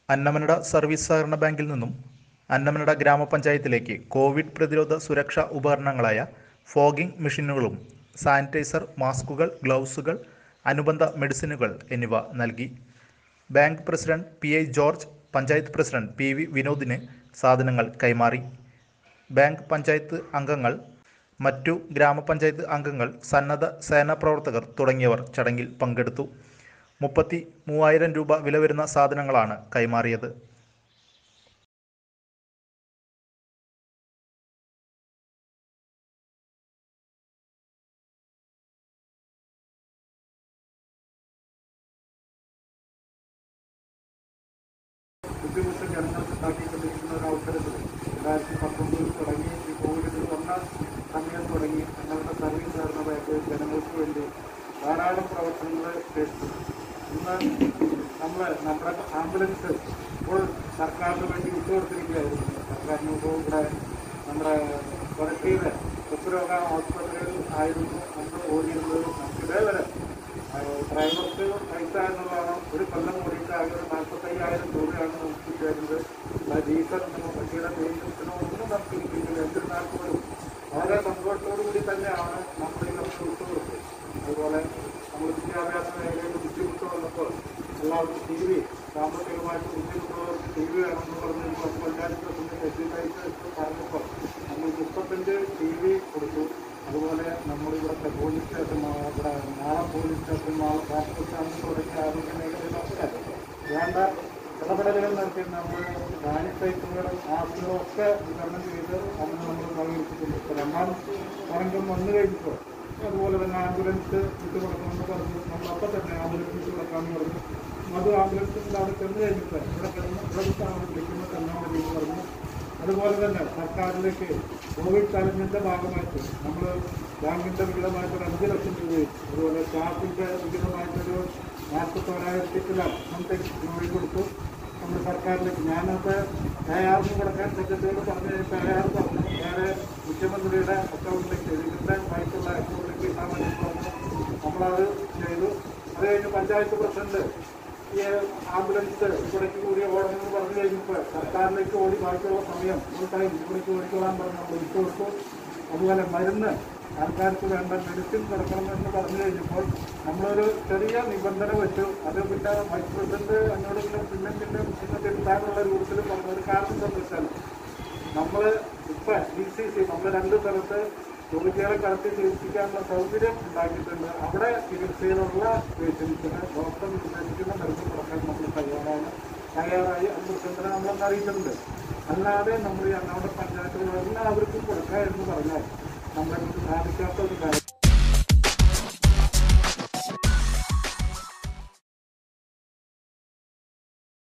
Annamanada service സഹകരണ ബാങ്കിൽ നിന്നും അന്നമനട ഗ്രാമപഞ്ചായത്തിലേക്ക് കോവിഡ് പ്രതിരോധ സുരക്ഷാ ഉപകരണങ്ങളായ ഫോഗിംഗ് മെഷീനുകളും സാനിറ്റൈസർ മാസ്കുകൾ ഗ്ലൗസുകൾ അനുബന്ധ മെഡിസിനുകൾ എന്നിവ നൽകി bank president P I George panchayat president P V വിനോദിന് സാധനങ്ങൾ കൈമാറി ബാങ്ക് പഞ്ചായത്ത് അംഗങ്ങൾ മറ്റു ഗ്രാമപഞ്ചായത്ത് അംഗങ്ങൾ സന്നദ്ധ സേനാ പ്രവർത്തകർ തുടങ്ങിയവർ ചടങ്ങിൽ പങ്കെടുത്തു മുപ്പത്തി മൂവായിരം രൂപ വില വരുന്ന സാധനങ്ങളാണ് കൈമാറിയത് ബുദ്ധിമുട്ട് ജനങ്ങൾക്ക് ഉണ്ടാക്കിക്കൊണ്ടിരിക്കുന്ന ഒരു അവസരത്തിൽ രണ്ടായിരത്തി പത്തൊമ്പതിൽ തുടങ്ങി ഈ കോവിഡ് വന്ന സമയം തുടങ്ങി ഞങ്ങളുടെ സർവീസ് സഹകരണ ബാങ്ക് ജനങ്ങൾക്ക് വേണ്ടി ധാരാളം പ്രവർത്തനങ്ങൾ ചെയ്തു ഇന്ന് നമ്മൾ നമ്മുടെ ആംബുലൻസ് ഇപ്പോൾ സർക്കാരിന് വേണ്ടി വിട്ടുകൊടുത്തിരിക്കുകയായിരുന്നു സർക്കാരിന് ഇപ്പോൾ ഇവിടെ നമ്മുടെ കൊരട്ടിയിലെ കുത്തുരോഗ ഹോസ്പിറ്റലിൽ ആയിരുന്നു നമ്മൾ ഓടിയിരുന്നത് നമുക്ക് ഇതേവരെ ഡ്രൈവർക്ക് പൈസ എന്നുള്ളതാണ് ഒരു കൊല്ലം കൂടിയിട്ട് ആകെ ഒരു നാൽപ്പത്തയ്യായിരം രൂപയാണ് നമുക്ക് തരുന്നത് ഡീസലിനോ വണ്ടിയുടെ മെയിൻ്റനൻസിനോ ഒന്നും നമുക്ക് കിട്ടിയിട്ടില്ല എന്നിരുന്നാൽ പോലും വളരെ സന്തോഷത്തോടു കൂടി തന്നെയാണ് നമ്മൾ ഈ നമുക്ക് വിട്ടുകൊടുത്തത് അതുപോലെ നമ്മൾ വിദ്യാഭ്യാസ മേഖലയിൽ ബുദ്ധിമുട്ട് വന്നപ്പോൾ എല്ലാവർക്കും ടി വി സാമ്പത്തികമായിട്ട് ബുദ്ധിമുട്ടുള്ളവർക്ക് ടി വി വേണമെന്ന് പറഞ്ഞ് പത്ത് പഞ്ചായത്ത് പ്രസിഡന്റ് എത്തിയിട്ട് പറഞ്ഞപ്പോൾ നമ്മൾ മുപ്പത്തഞ്ച് ടി വി കൊടുത്തു അതുപോലെ നമ്മൾ ഇവിടുത്തെ പോലീസ് സ്റ്റേഷൻ ഇവിടെ നാളെ പോലീസ് സ്റ്റേഷൻ നാളെ ട്രാഫിക് സ്റ്റാൻഡ് തുടങ്ങിയ ആരോഗ്യ മേഖലയിലൊക്കെ വേണ്ട ഇടപെടലുകൾ നടത്തി നമ്മൾ സാനിറ്റൈസറുകളും മാസ്കുകളും ഒക്കെ വിതരണം ചെയ്ത് അന്ന് നമ്മൾ സഹകരിച്ചിട്ടുണ്ട് ഇപ്പോൾ രണ്ടാം തരംഗം വന്നു കഴിഞ്ഞപ്പോൾ അതുപോലെ തന്നെ ആംബുലൻസ് വിട്ടു കൊടുക്കണമെന്ന് പറഞ്ഞു നമ്മൾ അപ്പം തന്നെ ആംബുലൻസ് വിട്ടു കൊടുക്കാമെന്ന് പറഞ്ഞു അത് ആംബുലൻസിൻ്റെ അവിടെ ചെന്ന് കഴിഞ്ഞിട്ട് ഇവിടെ കിടന്ന് ഇവിടെ അവിടെ വിളിക്കുമ്പോൾ തന്നാൽ മതി എന്ന് പറഞ്ഞു അതുപോലെ തന്നെ സർക്കാരിലേക്ക് കോവിഡ് ചലഞ്ചിന്റെ ഭാഗമായിട്ട് നമ്മൾ ബാങ്കിന്റെ വിഹിതമായിട്ട് ഒരു അഞ്ച് ലക്ഷം രൂപയും അതുപോലെ സ്റ്റാഫിന്റെ വിഹിതമായിട്ടൊരു നാൽപ്പത്തോരായിരത്തി ചില സംതിങ് രൂപയും കൊടുത്തു നമ്മൾ സർക്കാരിലേക്ക് ഞാനത് എ ആറിന് കൊടുക്കാൻ സെക്രട്ടറിയോട് പറഞ്ഞു കഴിഞ്ഞപ്പോൾ എ ആർ പറഞ്ഞു നേരെ മുഖ്യമന്ത്രിയുടെ അക്കൗണ്ടിലേക്ക് ഇതിന്റെ പൈസയുള്ള അക്കൗണ്ടിലേക്ക് ഇട്ടാൻ വേണ്ടി പറഞ്ഞു നമ്മളത് ചെയ്തു അത് കഴിഞ്ഞ് പഞ്ചായത്ത് പ്രസിഡന്റ് ഈ ആംബുലൻസ് ഇവിടേക്ക് കൂടി ഓടണമെന്ന് പറഞ്ഞു കഴിഞ്ഞപ്പോൾ സർക്കാരിലേക്ക് ഓടി ബാക്കിയുള്ള സമയം ഫുൾ ടൈം ഇവിടേക്ക് ഓടിക്കൊള്ളാൻ പറഞ്ഞ് നമ്മൾ വിട്ടു കൊടുത്തു അതുപോലെ മരുന്ന് ആൾക്കാർക്ക് വേണ്ട മെഡിസിൻ കൊടുക്കണമെന്ന് പറഞ്ഞു കഴിഞ്ഞപ്പോൾ നമ്മളൊരു ചെറിയ നിബന്ധന വെച്ചു അത് പിന്നെ വൈസ് പ്രസിഡന്റ് എന്നോട് പിന്നെ പിന്നെ പിന്നെ പിന്നെ തിരുത്താനുള്ള രൂപത്തിൽ പറഞ്ഞ ഒരു കാരണം എന്താണെന്ന് വെച്ചാൽ നമ്മൾ ഇപ്പം ഡി സി സി നമ്മൾ രണ്ട് സ്ഥലത്ത് രോഗികളെ കടത്തി ചികിത്സിക്കാനുള്ള സൗകര്യം ഉണ്ടാക്കിയിട്ടുണ്ട് അവിടെ ചികിത്സയിലുള്ള പേഷ്യൻസിന് ഡോക്ടർ നിർദ്ദേശിക്കുന്ന മരുന്ന് കൊടുക്കാൻ നമ്മൾ തയ്യാറാണ് തയ്യാറായി അത് പ്രസിഡന്റിനെ നമ്മളൊന്ന് അറിയിച്ചിട്ടുണ്ട് അല്ലാതെ നമ്മൾ ഈ എറണാകുളം പഞ്ചായത്തുകൾ എല്ലാവർക്കും കൊടുക്കുക എന്ന് പറഞ്ഞാൽ നമ്മളെ കൊണ്ട് സാധിക്കാത്ത ഒരു കാര്യം